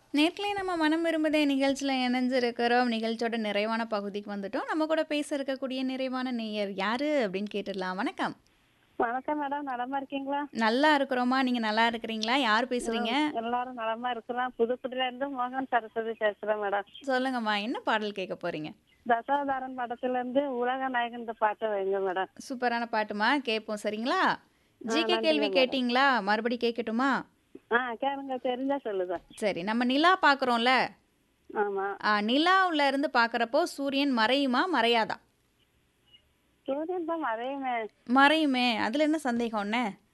நேர்களை நம்ம மனம் விரும்புதே நிகழ்ச்சியில் இணைஞ்சிருக்கிறோம் நிகழ்ச்சியோட நிறைவான பகுதிக்கு வந்துட்டோம் நம்ம கூட பேச இருக்கக்கூடிய நிறைவான நேயர் யாரு அப்படின்னு கேட்டுடலாம் வணக்கம் வணக்கம் மேடம் நலமா இருக்கீங்களா நல்லா இருக்கிறோமா நீங்க நல்லா இருக்கிறீங்களா யார் பேசுறீங்க எல்லாரும் நலமா இருக்கிறோம் புதுக்குடியில இருந்து மோகன் சரஸ்வதி பேசுறேன் மேடம் சொல்லுங்கம்மா என்ன பாடல் கேட்க போறீங்க தசாவதாரன் படத்துல இருந்து உலக நாயகன் இந்த பாட்டை வைங்க மேடம் சூப்பரான பாட்டுமா கேட்போம் சரிங்களா ஜிகே நன்றிங்க கேள்வி மேடம். கேட்டிங்களா மறுபடி கேட்கட்டுமா ஆ கேளுங்க தெரிஞ்சா சொல்லுங்க சரி நம்ம நிலா பார்க்குறோம்ல ஆமா நிலாவுல இருந்து பார்க்குறப்போ சூரியன் மறையுமா மறையாதா சூரியன் தான் மறையுமே மறையுமே அதுல என்ன சந்தேகம் என்ன